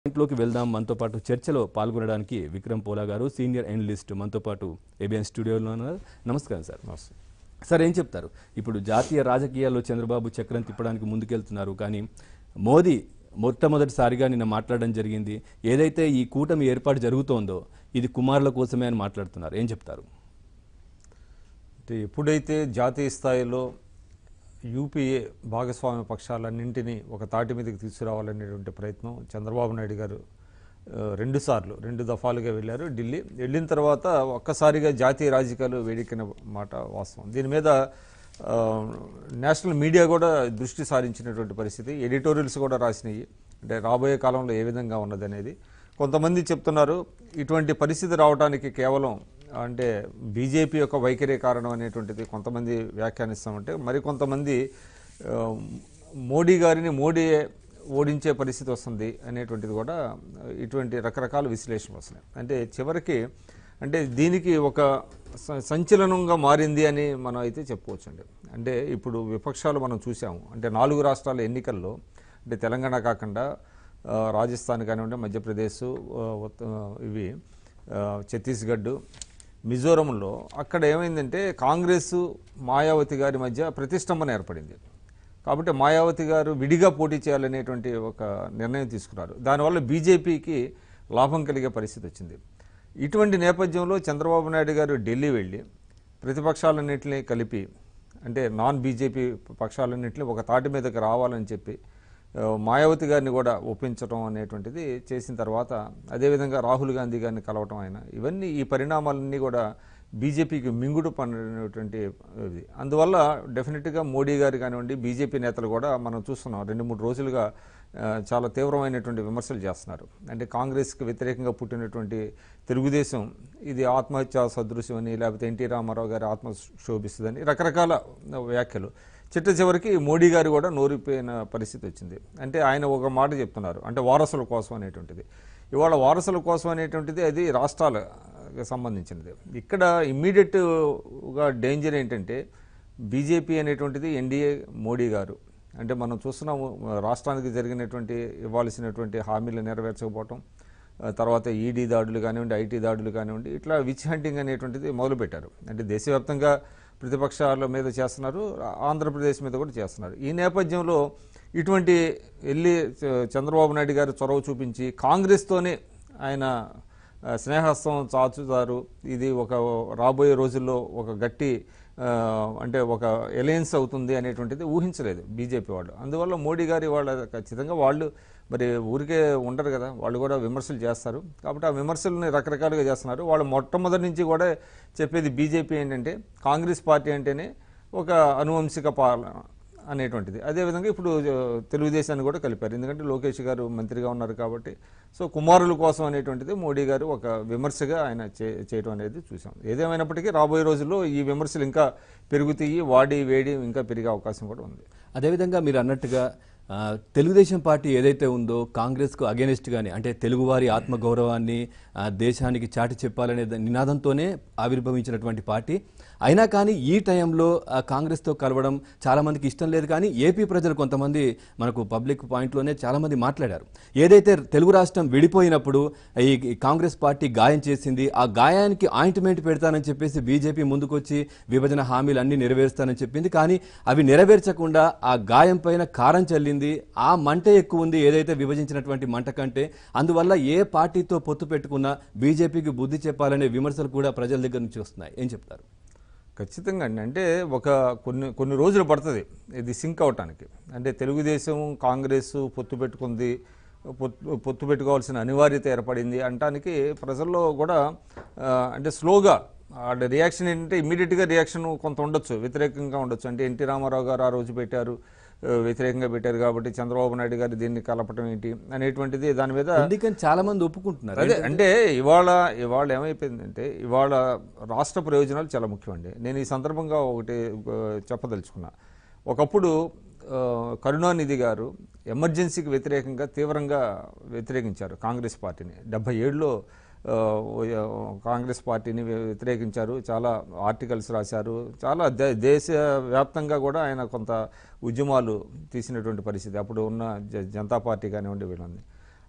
ఇంట్లోకి వెళ్దాం మనతో పాటు చర్చలో పాల్గొనడానికి విక్రమ్ పోలా గారు సీనియర్ అనలిస్ట్ మనతో పాటు ఏబిఎన్ స్టూడియోలో ఉన్నారు నమస్కారం సార్ సార్ ఏం చెప్తారు ఇప్పుడు జాతీయ రాజకీయాల్లో చంద్రబాబు చక్రం తిప్పడానికి ముందుకెళ్తున్నారు కానీ మోదీ మొట్టమొదటిసారిగా నిన్న మాట్లాడడం జరిగింది ఏదైతే ఈ కూటమి ఏర్పాటు జరుగుతోందో ఇది కుమారుల కోసమే అని మాట్లాడుతున్నారు ఏం చెప్తారు అంటే ఎప్పుడైతే జాతీయ స్థాయిలో యూపీఏ భాగస్వామ్య పక్షాలన్నింటినీ ఒక తాటి మీదకి తీసుకురావాలనేటువంటి ప్రయత్నం చంద్రబాబు నాయుడు గారు ఆ, రెండు సార్లు రెండు దఫాలుగా వెళ్ళారు ఢిల్లీ వెళ్ళిన తర్వాత ఒక్కసారిగా జాతీయ రాజకీయాలు వేడెక్కిన మాట వాస్తవం దీని మీద ఆ, నేషనల్ మీడియా కూడా దృష్టి సారించినటువంటి పరిస్థితి ఎడిటోరియల్స్ కూడా రాసినాయి అంటే రాబోయే కాలంలో ఏ విధంగా ఉన్నది అనేది కొంతమంది చెప్తున్నారు ఇటువంటి పరిస్థితి రావడానికి కేవలం అంటే బీజేపీ యొక్క వైఖరి కారణం అనేటువంటిది కొంతమంది వ్యాఖ్యానిస్తామంటే మరికొంతమంది ఆ, మోడీ గారిని మోడీ ఓడించే పరిస్థితి వస్తుంది అనేటువంటిది కూడా ఇటువంటి రకరకాల విశ్లేషణలు వస్తున్నాయి అంటే చివరికి అంటే దీనికి ఒక స- సంచలనంగా మారింది అని మనం అయితే చెప్పుకోవచ్చండి అంటే ఇప్పుడు విపక్షాలు మనం చూసాము అంటే నాలుగు రాష్ట్రాల ఎన్నికల్లో అంటే తెలంగాణ కాకుండా ఆ, రాజస్థాన్ కానివ్వండి మధ్యప్రదేశ్ ఆ, ఉత్త- ఇవి ఆ, ఛత్తీస్గఢ్ మిజోరంలో అక్కడ ఏమైందంటే కాంగ్రెస్ మాయావతి గారి మధ్య ప్రతిష్టంభన ఏర్పడింది కాబట్టి మాయావతి గారు విడిగా పోటీ చేయాలనేటువంటి ఒక నిర్ణయం తీసుకున్నారు దానివల్ల బీజేపీకి లాభం కలిగే పరిస్థితి వచ్చింది ఇటువంటి నేపథ్యంలో చంద్రబాబు నాయుడు గారు ఢిల్లీ వెళ్ళి ప్రతిపక్షాలన్నింటినీ కలిపి అంటే నాన్ బీజేపీ పక్షాలన్నింటినీ ఒక తాటి మీదకి రావాలని చెప్పి ఆ, మాయావతి గారిని కూడా ఒప్పించడం అనేటువంటిది చేసిన తర్వాత అదేవిధంగా రాహుల్ గాంధీ గారిని కలవటం ఆయన ఇవన్నీ ఈ పరిణామాలన్నీ కూడా బీజేపీకి మింగుడు పడినటువంటి ఇది అందువల్ల డెఫినెట్గా మోడీ గారు కానివ్వండి బీజేపీ నేతలు కూడా మనం చూస్తున్నాం రెండు మూడు రోజులుగా ఆ, చాలా తీవ్రమైనటువంటి విమర్శలు చేస్తున్నారు అంటే కాంగ్రెస్కి వ్యతిరేకంగా పుట్టినటువంటి తెలుగుదేశం ఇది ఆత్మహత్య సదృశ్యం అని లేకపోతే ఎన్టీ రామారావు గారి ఆత్మ శోభిస్తుందని రకరకాల వ్యాఖ్యలు చిట్ట చివరికి మోడీ గారు కూడా నోరిపోయిన పరిస్థితి వచ్చింది అంటే ఆయన ఒక మాట చెప్తున్నారు అంటే వారసుల కోసం అనేటువంటిది ఇవాళ వారసుల కోసం అనేటువంటిది అది రాష్ట్రాలకు సంబంధించినది ఇక్కడ ఇమ్మీడియట్గా డేంజర్ ఏంటంటే బీజేపీ అనేటువంటిది ఎన్డీఏ మోడీ గారు అంటే మనం చూస్తున్నాము రాష్ట్రానికి జరిగినటువంటి ఇవ్వాల్సినటువంటి హామీలు నెరవేర్చకపోవటం ఆ తర్వాత ఈడీ దాడులు కానివ్వండి ఐటీ దాడులు కానివ్వండి ఇట్లా విచ్ హంటింగ్ అనేటువంటిది మొదలుపెట్టారు అంటే దేశవ్యాప్తంగా ప్రతిపక్షాల మీద చేస్తున్నారు ఆంధ్రప్రదేశ్ మీద కూడా చేస్తున్నారు ఈ నేపథ్యంలో ఇటువంటి వెళ్ళి చ- చంద్రబాబు నాయుడు గారు చొరవ చూపించి కాంగ్రెస్తోనే ఆయన ఆ, స్నేహస్తం చాచుతారు ఇది ఒక రాబోయే రోజుల్లో ఒక గట్టి ఆ, అంటే ఒక ఎలయన్స్ అవుతుంది అనేటువంటిది ఊహించలేదు బీజేపీ వాళ్ళు అందువల్ల మోడీ గారి వాళ్ళ ఖచ్చితంగా వాళ్ళు మరి ఊరికే ఉండరు కదా వాళ్ళు కూడా విమర్శలు చేస్తారు కాబట్టి ఆ విమర్శల్ని రకరకాలుగా చేస్తున్నారు వాళ్ళు మొట్టమొదటి నుంచి కూడా చెప్పేది బీజేపీ ఏంటంటే కాంగ్రెస్ పార్టీ అంటేనే ఒక అనువంశిక పాలన అనేటువంటిది అదేవిధంగా ఇప్పుడు ఆ, తెలుగుదేశాన్ని కూడా కలిపారు ఎందుకంటే లోకేష్ గారు మంత్రిగా ఉన్నారు కాబట్టి సో కుమారుల కోసం అనేటువంటిది మోడీ గారు ఒక విమర్శగా ఆయన చే- చేయడం అనేది చూసాం ఏదేమైనప్పటికీ రాబోయే రోజుల్లో ఈ విమర్శలు ఇంకా పెరుగుతాయి వాడి వేడి ఇంకా పెరిగే అవకాశం కూడా ఉంది అదేవిధంగా మీరు అన్నట్టుగా ఆ, తెలుగుదేశం పార్టీ ఏదైతే ఉందో కాంగ్రెస్కు అగేనిస్ట్ గాని అంటే తెలుగువారి ఆత్మగౌరవాన్ని ఆ, దేశానికి చాటి చెప్పాలనే ద- నినాదంతోనే ఆవిర్భవించినటువంటి పార్టీ అయినా కానీ ఈ టైంలో ఆ, కాంగ్రెస్తో కలవడం చాలా మందికి ఇష్టం లేదు కానీ ఏపీ ప్రజలు కొంతమంది మనకు పబ్లిక్ పాయింట్లోనే చాలా మంది మాట్లాడారు ఏదైతే తెలుగు రాష్ట్రం విడిపోయినప్పుడు ఈ ఈ కాంగ్రెస్ పార్టీ గాయం చేసింది ఆ గాయానికి ఆయింట్మెంట్ పెడతానని చెప్పేసి బీజేపీ ముందుకొచ్చి విభజన హామీలు అన్ని నెరవేరుస్తానని చెప్పింది కానీ అవి నెరవేర్చకుండా ఆ గాయం పైన కారం చల్లింది ఆ మంటే ఎక్కువ ఉంది ఏదైతే విభజించినటువంటి మంట కంటే అందువల్ల ఏ పార్టీతో పొత్తు పెట్టుకున్నా బీజేపీకి బుద్ధి చెప్పాలనే విమర్శలు కూడా ప్రజల దగ్గర నుంచి వస్తున్నాయి ఏం చెప్తారు ఖచ్చితంగా అండి అంటే ఒక కొన్ని కొన్ని రోజులు పడుతుంది ఇది సింక్ అవటానికి అంటే తెలుగుదేశం కాంగ్రెస్ పొత్తు పెట్టుకుంది పొత్తు పొత్తు పెట్టుకోవాల్సిన అనివార్యత ఏర్పడింది అంటానికి ప్రజల్లో కూడా ఆ, అంటే స్లోగా వాళ్ళ రియాక్షన్ ఏంటంటే ఇమీడియట్గా రియాక్షన్ కొంత ఉండొచ్చు వ్యతిరేకంగా ఉండొచ్చు అంటే ఎన్టీ రామారావు గారు ఆ రోజు పెట్టారు ఆ, వ్యతిరేకంగా పెట్టారు కాబట్టి చంద్రబాబు నాయుడు గారు దీన్ని కలపటం ఏంటి అనేటువంటిది దాని మీద ఎందుకని చాలా మంది ఒప్పుకుంటున్నారు అదే అంటే ఇవాళ ఇవాళ ఏమైపోయిందంటే ఇవాళ రాష్ట్ర ప్రయోజనాలు చాలా ముఖ్యమండి నేను ఈ సందర్భంగా ఒకటి ఆ, చెప్పదలుచుకున్నా ఒకప్పుడు ఆ, కరుణానిధి గారు ఎమర్జెన్సీకి వ్యతిరేకంగా తీవ్రంగా వ్యతిరేకించారు కాంగ్రెస్ పార్టీని డెబ్బై ఏడులో ఆ, కాంగ్రెస్ పార్టీని వ్యతిరేకించారు చాలా ఆర్టికల్స్ రాశారు చాలా దే- దేశవ్యాప్తంగా కూడా ఆయన కొంత ఉద్యమాలు తీసినటువంటి పరిస్థితి అప్పుడు ఉన్న జ- జనతా పార్టీ కానివ్వండి వీళ్ళని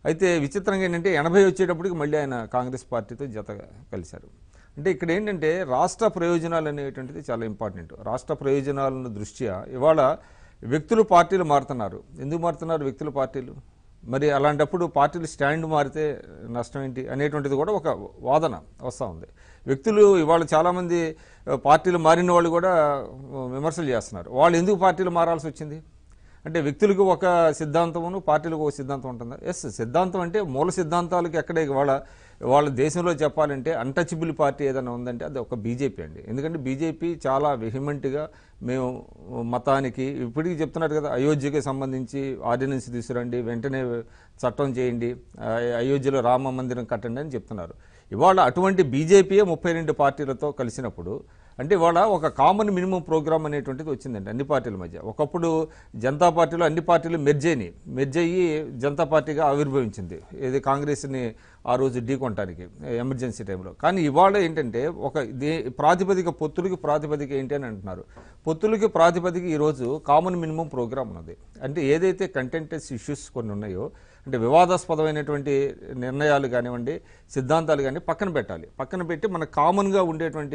అయితే విచిత్రంగా ఏంటంటే ఎనభై వచ్చేటప్పటికి మళ్ళీ ఆయన కాంగ్రెస్ పార్టీతో జత కలిశారు అంటే ఇక్కడ ఏంటంటే రాష్ట్ర ప్రయోజనాలు అనేటువంటిది చాలా ఇంపార్టెంట్ రాష్ట్ర ప్రయోజనాలను దృష్ట్యా ఇవాళ వ్యక్తులు పార్టీలు మారుతున్నారు ఎందుకు మారుతున్నారు వ్యక్తులు పార్టీలు మరి అలాంటప్పుడు పార్టీలు స్టాండ్ మారితే నష్టం ఏంటి అనేటువంటిది కూడా ఒక వాదన వస్తూ ఉంది వ్యక్తులు ఇవాళ చాలామంది ఆ, పార్టీలు మారిన వాళ్ళు కూడా ఆ, విమర్శలు చేస్తున్నారు వాళ్ళు ఎందుకు పార్టీలు మారాల్సి వచ్చింది అంటే వ్యక్తులకు ఒక సిద్ధాంతమును పార్టీలకు ఒక సిద్ధాంతం ఉంటుందా ఎస్ సిద్ధాంతం అంటే మూల సిద్ధాంతాలకు ఎక్కడే వాళ్ళ వాళ్ళ దేశంలో చెప్పాలంటే అన్టచబుల్ పార్టీ ఏదైనా ఉందంటే అది ఒక బీజేపీ అండి ఎందుకంటే బీజేపీ చాలా వెహిమెంట్గా మేము మతానికి ఇప్పటికీ చెప్తున్నారు కదా అయోధ్యకి సంబంధించి ఆర్డినెన్స్ తీసుకురండి వెంటనే చట్టం చేయండి ఆ, అయోధ్యలో రామ మందిరం కట్టండి అని చెప్తున్నారు ఇవాళ అటువంటి బీజేపీయే ముప్పై రెండు పార్టీలతో కలిసినప్పుడు అంటే ఇవాళ ఒక కామన్ మినిమం ప్రోగ్రామ్ అనేటువంటిది వచ్చిందండి అన్ని పార్టీల మధ్య ఒకప్పుడు జనతా పార్టీలో అన్ని పార్టీలు మెర్జ్ అయినాయి మెర్జ్ అయ్యి జనతా పార్టీగా ఆవిర్భవించింది ఇది కాంగ్రెస్ని ఆ రోజు ఢీకొనటానికి ఎమర్జెన్సీ టైంలో కానీ ఇవాళ ఏంటంటే ఒక దే ప్రాతిపదిక పొత్తులకి ప్రాతిపదిక ఏంటి అని అంటున్నారు పొత్తులకి ప్రాతిపదిక ఈరోజు కామన్ మినిమం ప్రోగ్రామ్ ఉన్నది అంటే ఏదైతే కంటెంటెస్ ఇష్యూస్ కొన్ని ఉన్నాయో అంటే వివాదాస్పదమైనటువంటి నిర్ణయాలు కానివ్వండి సిద్ధాంతాలు కానీ పక్కన పెట్టాలి పక్కన పెట్టి మన కామన్గా ఉండేటువంటి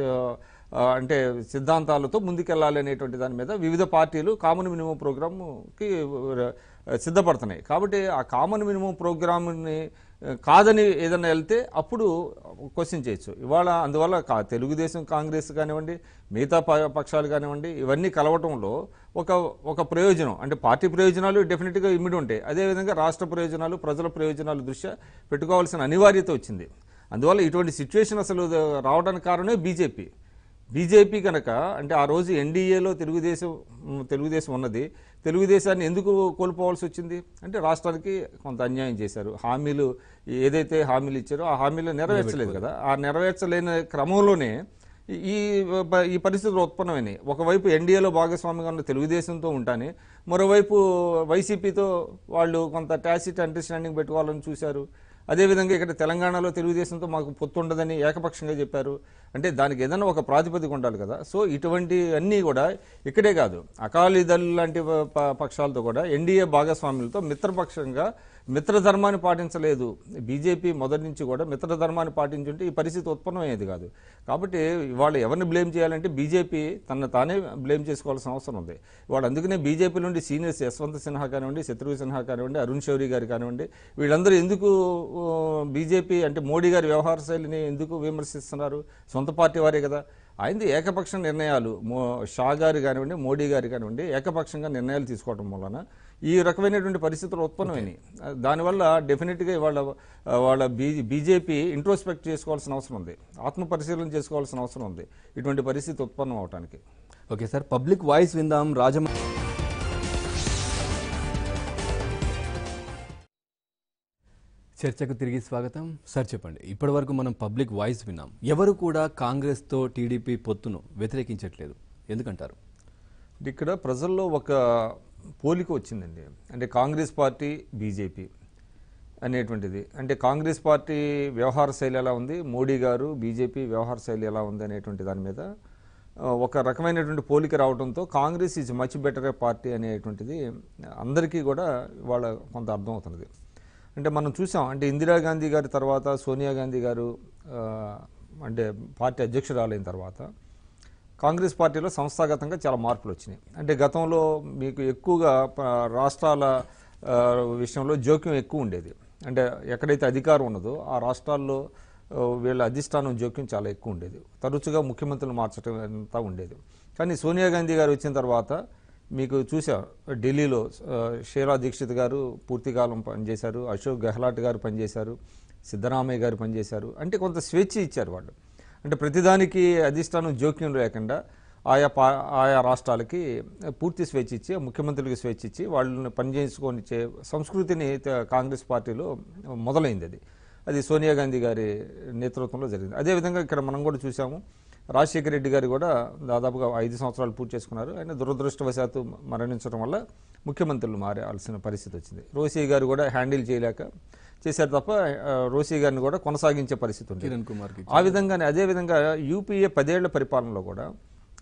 ఆ, అంటే సిద్ధాంతాలతో ముందుకెళ్ళాలి అనేటువంటి దాని మీద వివిధ పార్టీలు కామన్ మినిమం ప్రోగ్రామ్కి సిద్ధపడుతున్నాయి కాబట్టి ఆ కామన్ మినిమం ప్రోగ్రామ్ని కాదని ఏదైనా వెళ్తే అప్పుడు క్వశ్చన్ చేయొచ్చు ఇవాళ అందువల్ల కా తెలుగుదేశం కాంగ్రెస్ కానివ్వండి మిగతా ప- పక్షాలు కానివ్వండి ఇవన్నీ కలవటంలో ఒక ఒక ప్రయోజనం అంటే పార్టీ ప్రయోజనాలు డెఫినెట్గా ఇమిడి ఉంటాయి అదేవిధంగా రాష్ట్ర ప్రయోజనాలు ప్రజల ప్రయోజనాల దృష్ట్యా పెట్టుకోవాల్సిన అనివార్యత వచ్చింది అందువల్ల ఇటువంటి సిచ్యువేషన్ అసలు రావడానికి కారణమే బీజేపీ బీజేపీ కనుక అంటే ఆ రోజు ఎన్డీఏలో తెలుగుదేశం మ్, తెలుగుదేశం ఉన్నది తెలుగుదేశాన్ని ఎందుకు కోల్పోవాల్సి వచ్చింది అంటే రాష్ట్రానికి కొంత అన్యాయం చేశారు హామీలు ఏదైతే హామీలు ఇచ్చారో ఆ హామీలు నెరవేర్చలేదు కదా ఆ నెరవేర్చలేని క్రమంలోనే ఈ- ఈ ప- ఈ పరిస్థితులు ఉత్పన్నమైనాయి ఒకవైపు ఎన్డీఏలో భాగస్వామిగా ఉన్న తెలుగుదేశంతో ఉంటానే మరోవైపు వైసీపీతో వాళ్ళు కొంత టాసిట్ అండర్స్టాండింగ్ పెట్టుకోవాలని చూశారు అదేవిధంగా ఇక్కడ తెలంగాణలో తెలుగుదేశంతో మాకు పొత్తు ఉండదని ఏకపక్షంగా చెప్పారు అంటే దానికి ఏదైనా ఒక ప్రాతిపదిక ఉండాలి కదా సో ఇటువంటి అన్నీ కూడా ఇక్కడే కాదు అకాలీదళ్ లాంటి ప- ప- పక్షాలతో కూడా ఎన్డీఏ భాగస్వాములతో మిత్రపక్షంగా మిత్రధర్మాన్ని పాటించలేదు బీజేపీ మొదటి నుంచి కూడా మిత్రధర్మాన్ని పాటించుంటే ఈ పరిస్థితి ఉత్పన్నమయ్యేది కాదు కాబట్టి ఇవాళ ఎవరిని బ్లేమ్ చేయాలంటే బీజేపీ తన తానే బ్లేమ్ చేసుకోవాల్సిన అవసరం ఉంది వాళ్ళు అందుకనే బీజేపీ నుండి సీనియర్స్ యశ్వంత్ సిన్హా కానివ్వండి శత్రుఘ్న సిన్హా కానివ్వండి అరుణ్ శౌరి గారు కానివ్వండి వీళ్ళందరూ ఎందుకు ఆ, బీజేపీ అంటే మోడీ గారి వ్యవహార శైలిని ఎందుకు విమర్శిస్తున్నారు సొంత పార్టీ వారే కదా ఆయనది ఏకపక్ష నిర్ణయాలు మో షా గారు కానివ్వండి మోడీ గారు కానివ్వండి ఏకపక్షంగా నిర్ణయాలు తీసుకోవడం వలన ఈ రకమైనటువంటి పరిస్థితులు ఉత్పన్నమైనాయి దానివల్ల డెఫినెట్గా వాళ్ళ వాళ్ళ బీ బీజేపీ ఇంట్రోస్పెక్ట్ చేసుకోవాల్సిన అవసరం ఉంది ఆత్మ పరిశీలన చేసుకోవాల్సిన అవసరం ఉంది ఇటువంటి పరిస్థితి ఉత్పన్నం అవడానికి ఓకే సార్ పబ్లిక్ వాయిస్ విందాం రాజమ చర్చకు తిరిగి స్వాగతం సార్ చెప్పండి ఇప్పటివరకు మనం పబ్లిక్ వాయిస్ విన్నాం ఎవరు కూడా కాంగ్రెస్తో టీడీపీ పొత్తును వ్యతిరేకించట్లేదు ఎందుకంటారు ఇక్కడ ప్రజల్లో ఒక పోలిక వచ్చిందండి అంటే కాంగ్రెస్ పార్టీ బీజేపీ అనేటువంటిది అంటే కాంగ్రెస్ పార్టీ వ్యవహార శైలి ఎలా ఉంది మోడీ గారు బీజేపీ వ్యవహార శైలి ఎలా ఉంది అనేటువంటి దాని మీద ఆ, ఒక రకమైనటువంటి పోలిక రావడంతో Congress is much better party అనేటువంటిది అందరికీ కూడా వాళ్ళ కొంత అర్థమవుతున్నది అంటే మనం చూసాం అంటే ఇందిరాగాంధీ గారి తర్వాత సోనియా గాంధీ గారు ఆ, అంటే పార్టీ అధ్యక్షురాలైన తర్వాత కాంగ్రెస్ పార్టీలో సంస్థాగతంగా చాలా మార్పులు వచ్చినాయి అంటే గతంలో మీకు ఎక్కువగా ప- రాష్ట్రాల ఆ, విషయంలో జోక్యం ఎక్కువ ఉండేది అంటే ఎక్కడైతే అధికారం ఉన్నదో ఆ రాష్ట్రాల్లో ఆ, వీళ్ళ అధిష్టానం జోక్యం చాలా ఎక్కువ ఉండేది తరచుగా ముఖ్యమంత్రులు మార్చడం అంతా ఉండేది కానీ సోనియా గాంధీ గారు వచ్చిన తర్వాత మీకు చూసా ఢిల్లీలో ఆ, షీలా దీక్షిత్ గారు పూర్తికాలం పనిచేశారు అశోక్ గెహ్లాట్ గారు పనిచేశారు సిద్ధరామయ్య గారు పనిచేశారు అంటే కొంత స్వేచ్ఛ ఇచ్చారు వాళ్ళు అంటే ప్రతిదానికి అధిష్టానం జోక్యం లేకుండా ఆయా పా ఆయా రాష్ట్రాలకి పూర్తి స్వేచ్ఛ ఇచ్చి ముఖ్యమంత్రులకి స్వేచ్ఛ ఇచ్చి వాళ్ళని పనిచేసుకొని ఇచ్చే సంస్కృతిని త- కాంగ్రెస్ పార్టీలో మొదలైంది అది అది సోనియా గాంధీ గారి నేతృత్వంలో జరిగింది అదేవిధంగా ఇక్కడ మనం కూడా చూసాము రాజశేఖర రెడ్డి గారు కూడా దాదాపుగా ఐదు సంవత్సరాలు పూర్తి చేసుకున్నారు ఆయన దురదృష్టవశాత్తు మరణించడం వల్ల ముఖ్యమంత్రులు మారాల్సిన పరిస్థితి వచ్చింది రోసీ గారు కూడా హ్యాండిల్ చేయలేక చేశారు తప్ప ఆ, రోసీ గారిని కూడా కొనసాగించే పరిస్థితి ఉంది కిరణ్ కుమార్కి ఆ విధంగానే అదే విధంగా యూపీఏ పదేళ్ల పరిపాలనలో కూడా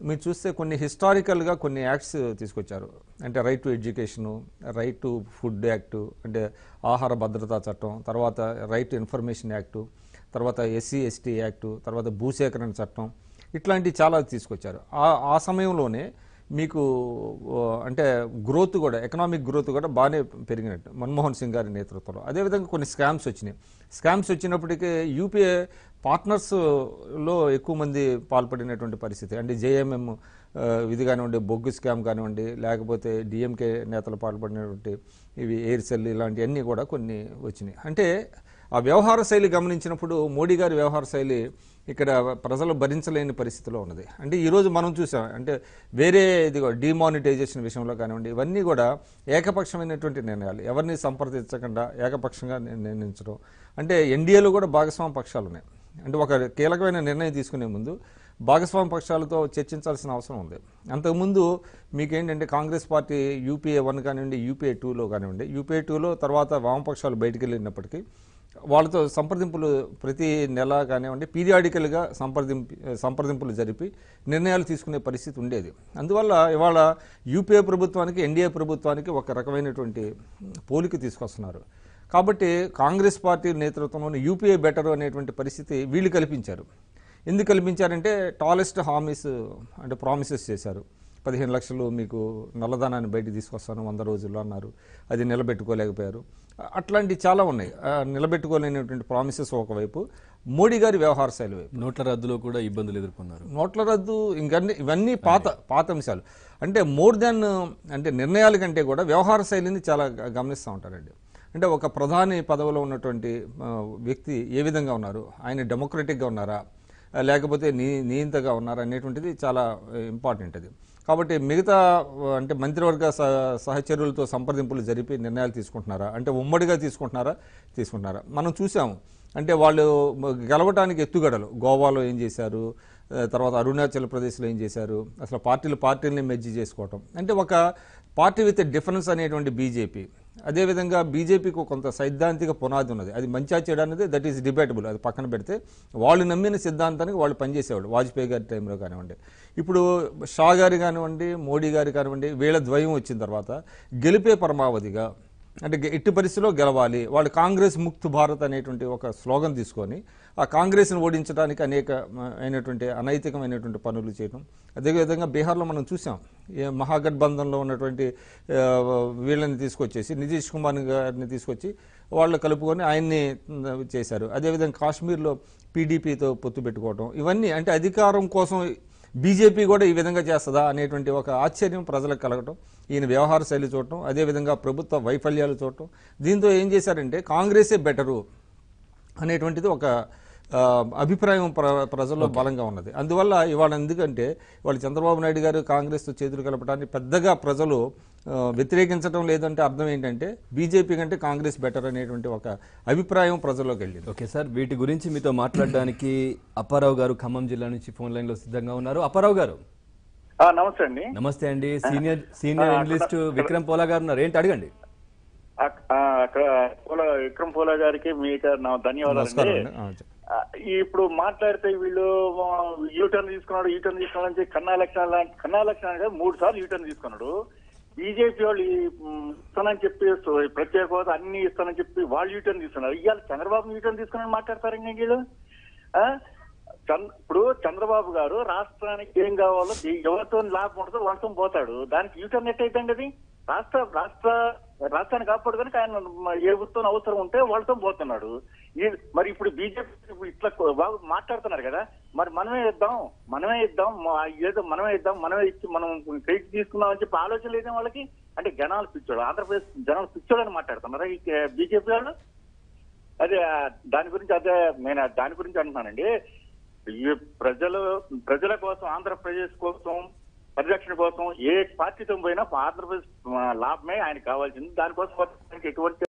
మీరు చూస్తే కొన్ని హిస్టారికల్గా కొన్ని యాక్ట్స్ తీసుకొచ్చారు అంటే right to education right to food act అంటే ఆహార భద్రతా చట్టం తర్వాత రైట్ టు ఇన్ఫర్మేషన్ యాక్టు తర్వాత ఎస్సీ ఎస్టీ యాక్టు తర్వాత భూసేకరణ చట్టం ఇట్లాంటివి చాలా తీసుకొచ్చారు ఆ ఆ సమయంలోనే మీకు ఓ, అంటే గ్రోత్ కూడా ఎకనామిక్ గ్రోత్ కూడా బాగానే పెరిగినట్టు మన్మోహన్ సింగ్ గారి నేతృత్వంలో అదేవిధంగా కొన్ని స్కామ్స్ వచ్చినాయి స్కామ్స్ వచ్చినప్పటికీ యూపీఏ పార్ట్నర్స్లో ఎక్కువ మంది పాల్పడినటువంటి పరిస్థితి అంటే జేఎంఎం ఇది కానివ్వండి బొగ్గు స్కామ్ కానివ్వండి లేకపోతే డిఎంకే నేతలు పాల్పడినటువంటి ఇవి ఎయిర్సెల్ ఇలాంటివన్నీ కూడా కొన్ని వచ్చినాయి అంటే ఆ వ్యవహార శైలి గమనించినప్పుడు మోడీ గారి వ్యవహార శైలి ఇక్కడ ప్రజలు భరించలేని పరిస్థితిలో ఉన్నది అంటే ఈరోజు మనం చూసాం అంటే వేరే ఇది డిమానిటైజేషన్ విషయంలో కానివ్వండి ఇవన్నీ కూడా ఏకపక్షమైనటువంటి నిర్ణయాలు ఎవరిని సంప్రదించకుండా ఏకపక్షంగా నిర్- నిర్ణయించడం అంటే ఎన్డీఏలో కూడా భాగస్వామ్య పక్షాలు ఉన్నాయి అంటే ఒక కీలకమైన నిర్ణయం తీసుకునే ముందు భాగస్వామ్య పక్షాలతో చర్చించాల్సిన అవసరం ఉంది అంతకుముందు మీకేంటంటే కాంగ్రెస్ పార్టీ యూపీఏ వన్ కానివ్వండి యూపీఏ టూలో కానివ్వండి యూపీఏ టూలో తర్వాత వామపక్షాలు బయటికి వెళ్ళినప్పటికీ వాళ్ళతో సంప్రదింపులు ప్రతి నెల కానివ్వండి పీరియాడికల్గా సంప్రదింపు సంప్రదింపులు జరిపి నిర్ణయాలు తీసుకునే పరిస్థితి ఉండేది అందువల్ల ఇవాళ యూపీఏ ప్రభుత్వానికి ఎన్డీఏ ప్రభుత్వానికి ఒక రకమైనటువంటి పోలిక తీసుకొస్తున్నారు కాబట్టి కాంగ్రెస్ పార్టీ నేతృత్వంలోని యూపీఏ బెటర్ అనేటువంటి పరిస్థితి వీళ్ళు కల్పించారు ఎందుకు కల్పించారంటే టాలెస్ట్ హామీస్ అంటే ప్రామిసెస్ చేశారు పదిహేను లక్షలు మీకు నల్లధనాన్ని బయటికి తీసుకొస్తాను వంద రోజుల్లో అన్నారు అది నిలబెట్టుకోలేకపోయారు అట్లాంటివి చాలా ఉన్నాయి ఆ, నిలబెట్టుకోలేనటువంటి ప్రామిసెస్ ఒకవైపు మోడీ గారి వ్యవహార శైలి వైపు నోట్ల రద్దులో కూడా ఇబ్బందులు ఎదుర్కొన్నారు నోట్ల రద్దు ఇంకన్నీ ఇవన్నీ పాత పాత అంశాలు అంటే మోర్ దాన్ అంటే నిర్ణయాల కంటే కూడా వ్యవహార శైలిని చాలా గ- గమనిస్తూ ఉంటారండి అంటే ఒక ప్రధాని పదవిలో ఉన్నటువంటి ఆ, వ్యక్తి ఏ విధంగా ఉన్నారు ఆయన డెమోక్రటిక్గా ఉన్నారా ఆ, లేకపోతే నీ నియంతగా ఉన్నారా అనేటువంటిది చాలా ఇంపార్టెంట్ అది కాబట్టి మిగతా ఆ, అంటే మంత్రివర్గ స- సహచరులతో సంప్రదింపులు జరిపి నిర్ణయాలు తీసుకుంటున్నారా అంటే ఉమ్మడిగా తీసుకుంటున్నారా తీసుకుంటున్నారా మనం చూసాము అంటే వాళ్ళు మ- గెలవటానికి ఎత్తుగడలు గోవాలో ఏం చేశారు ఆ, తర్వాత అరుణాచల్ ప్రదేశ్లో ఏం చేశారు అసలు పార్టీలు పార్టీలని మెజ్జి చేసుకోవటం అంటే ఒక పార్టీ విత్ డిఫరెన్స్ అనేటువంటి బీజేపీ అదేవిధంగా బీజేపీకి కొంత సైద్ధాంతిక పునాది ఉన్నది అది మంచిగా చేయడం అనేది దట్ ఈస్ డిబేటబుల్ అది పక్కన పెడితే వాళ్ళు నమ్మిన సిద్ధాంతానికి వాళ్ళు పనిచేసేవాళ్ళు వాజ్పేయి గారి టైంలో కానివ్వండి ఇప్పుడు షా గారి కానివ్వండి మోడీ గారి కానివ్వండి వీళ్ళ ద్వయం వచ్చిన తర్వాత గెలిపే పరమావధిగా అంటే గె- ఎట్టి పరిస్థితిలో గెలవాలి వాళ్ళు కాంగ్రెస్ ముక్త్ భారత్ అనేటువంటి ఒక స్లోగన్ తీసుకొని ఆ కాంగ్రెస్ని ఓడించడానికి అనేక మ, అయినటువంటి అనైతికమైనటువంటి పనులు చేయడం అదేవిధంగా బీహార్లో మనం చూసాం ఏ మహాగఠబంధన్లో ఉన్నటువంటి ఆ, వీళ్ళని తీసుకొచ్చేసి నితీష్ కుమార్ గారిని తీసుకొచ్చి వాళ్ళు కలుపుకొని ఆయన్ని మ్, చేశారు అదేవిధంగా కాశ్మీర్లో పీడీపీతో పొత్తు పెట్టుకోవడం ఇవన్నీ అంటే అధికారం కోసం బీజేపీ కూడా ఈ విధంగా చేస్తుందా అనేటువంటి ఒక ఆశ్చర్యం ప్రజలకు కలగటం ఈయన వ్యవహార శైలి చూడటం అదేవిధంగా ప్రభుత్వ వైఫల్యాలు చూడటం దీంతో ఏం చేశారంటే కాంగ్రెసే బెటరు అనేటువంటిది ఒక ఆ, అభిప్రాయం ప్ర ప్రజల్లో బలంగా ఉన్నది అందువల్ల ఇవాళ ఎందుకంటే ఇవాళ చంద్రబాబు నాయుడు గారు కాంగ్రెస్తో చేతులు కలపడానికి పెద్దగా ప్రజలు ఆ, వ్యతిరేకించడం లేదంటే అర్థం ఏంటంటే బీజేపీ కంటే కాంగ్రెస్ బెటర్ అనేటువంటి ఒక అభిప్రాయం ప్రజల్లోకి వెళ్ళింది ఓకే సార్ వీటి గురించి మీతో మాట్లాడడానికి అప్పారావు గారు ఖమ్మం జిల్లా నుంచి ఫోన్ లైన్ లో సిద్ధంగా ఉన్నారు అప్పారావు గారు ఆ, నమస్తే అండి నమస్తే అండి సీనియర్ సీనియర్ అనలిస్ట్ విక్రమ్ పోలా గారు ఉన్నారు ఏంటి అడగండి అక్- ఆ, అక్కడ పూల విక్రమ్ పూల గారికి మీకు నా ధన్యవాదాలు నమస్కారం అండి అండి ఆ, చెప్పండి. ఆ, ఇప్పుడు మాట్లాడితే వీళ్ళు యూటర్న్ తీసుకున్నాడు యూటర్న్ తీసుకున్నాడు అని చెప్పి కన్నా లక్షణాలు లాంటి- కన్నా లక్షణాలు కాదు, మూడు సార్లు యూటర్న్ తీసుకున్నాడు బీజేపీ వాళ్ళు ఈ, మ్, ఇస్తానని చెప్పి సో- ప్రత్యేక హోదా అన్ని ఇస్తానని చెప్పి వాళ్ళు యూటర్న్ తీసుకున్నారు ఇవాళ చంద్రబాబు యూటర్న్ తీసుకుని మాట్లాడతారండి వీళ్ళు ఆ? చంద్ర- ఇప్పుడు చంద్రబాబు గారు రాష్ట్రానికి ఏం కావాలో ఏ- ఎవరితో లాభం ఉంటుందో వాళ్ళతో పోతాడు దానికి యూటర్న్ ఎట్టయితండి అది రాష్ట్ర రాష్ట్ర రాష్ట్రాన్ని కాపాడుకొని ఆయన మ- ఏ వృత్తం అవసరం ఉంటే వాళ్ళతో పోతున్నాడు ఈ- మరి ఇప్పుడు బీజేపీ ఇట్లా కొ- బాగా మాట్లాడుతున్నారు కదా మరి మనమే ఇద్దాం మనమే ఇద్దాం మ- ఏదో మనమే ఇద్దాం మనమే ఇచ్చి మనం క్రెడిట్ తీసుకుందాం అని చెప్పి ఆలోచన లేదే వాళ్ళకి అంటే జనాలు పిచ్చోడు ఆంధ్రప్రదేశ్ జనాలు పిచ్చోడు అని మాట్లాడుతున్నారా ఈ బీజేపీ వాళ్ళు అదే ఆ, దాని గురించి అదే నేను దాని గురించి అంటున్నానండి ఈ ప్రజలు ప్రజల కోసం ఆంధ్రప్రదేశ్ కోసం పరిరక్షణ కోసం ఏ పార్టీతో పోయినా ఆంధ్రప్రదేశ్ ఆ, లాభమే ఆయనకు కావాల్సింది దానికోసం ఎటువంటి